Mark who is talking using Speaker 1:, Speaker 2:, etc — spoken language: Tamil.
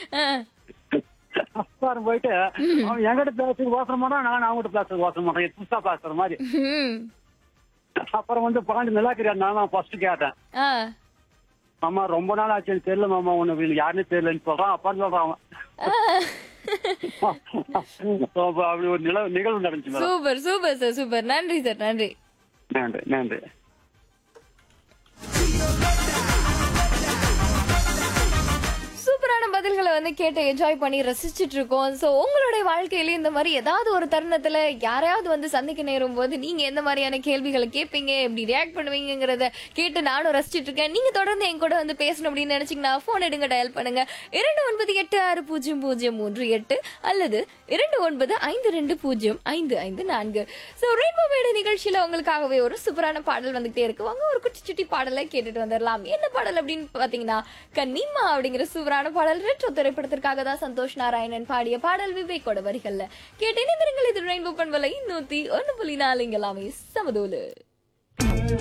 Speaker 1: ஆ.
Speaker 2: அப்புறம் போயிட்டு அவன் என்கிட்ட பேசுறது யோசனை மாட்டான் நான் அவங்ககிட்ட பேசுறது யோசனை மாட்டேன் புதுசா பேசுற மாதிரி
Speaker 1: ம்.
Speaker 2: அப்புறம் வந்து பாண்டி நிலாக்கிறியா நான் ஃபர்ஸ்ட் கேட்டேன்
Speaker 1: ஆ.
Speaker 2: மாமா ரொம்ப நாள் ஆச்சு எனக்கு தெரியல மாமா உனக்கு யாருன்னு தெரியலன்னு சொல்றான் அப்பான்னு சொல்றான் அவன் அப்ப அப்படி ஒரு நில நிகழ்வு நடந்துச்சு madam
Speaker 1: super super sir super நன்றி சார் நன்றி
Speaker 2: நன்றி நன்றி
Speaker 1: சூப்பரான பதில்களை வந்து கேட்டு என்ஜாய் பண்ணி ரசிச்சிட்டு இருக்கோம் ஸோ உங்களுடைய வாழ்க்கையில இந்த மாதிரி ஏதாவது ஒரு தருணத்துல யாரையாவது வந்து சந்திக்க நேரும் போது நீங்க எந்த மாதிரியான கேள்விகளை கேட்பீங்க எப்படி ரியாக்ட் பண்ணுவீங்கிறத கேட்டு நானும் ரசிச்சிட்டு இருக்கேன் நீங்க தொடர்ந்து என் கூட வந்து பேசணும் அப்படின்னு நினைச்சீங்கன்னா போன் எடுங்க டயல் பண்ணுங்க இரண்டு ஒன்பது எட்டு ஆறு பூஜ்ஜியம் பூஜ்ஜியம் மூன்று எட்டு அல்லது இரண்டு ஒன்பது ஐந்து ரெண்டு பூஜ்ஜியம் ஐந்து ஐந்து நான்கு ஸோ ரெயின்போ மேடை நிகழ்ச்சியில உங்களுக்காகவே ஒரு சூப்பரான பாடல் வந்துகிட்டே இருக்கு வாங்க ஒரு குட்டி சுட்டி பாடலை கேட்டுட்டு வந்துடலாம் என்ன பாடல் அப்படின்னு பாத்தீங்கன்னா கன்னிமா அப்படிங்கிற சூப்பரான பாடல் ரெட்ரோ திரைப்படத்திற்காக தான் சந்தோஷ் நாராயணன் பாடிய பாடல் விவேக்கோட வரிகள்ல கேட்டு இணைந்திருங்கள் இது ரெயின்போ பண்பலை நூத்தி ஒன்னு புள்ளி நாலு இங்க எல்லாமே சமதூலு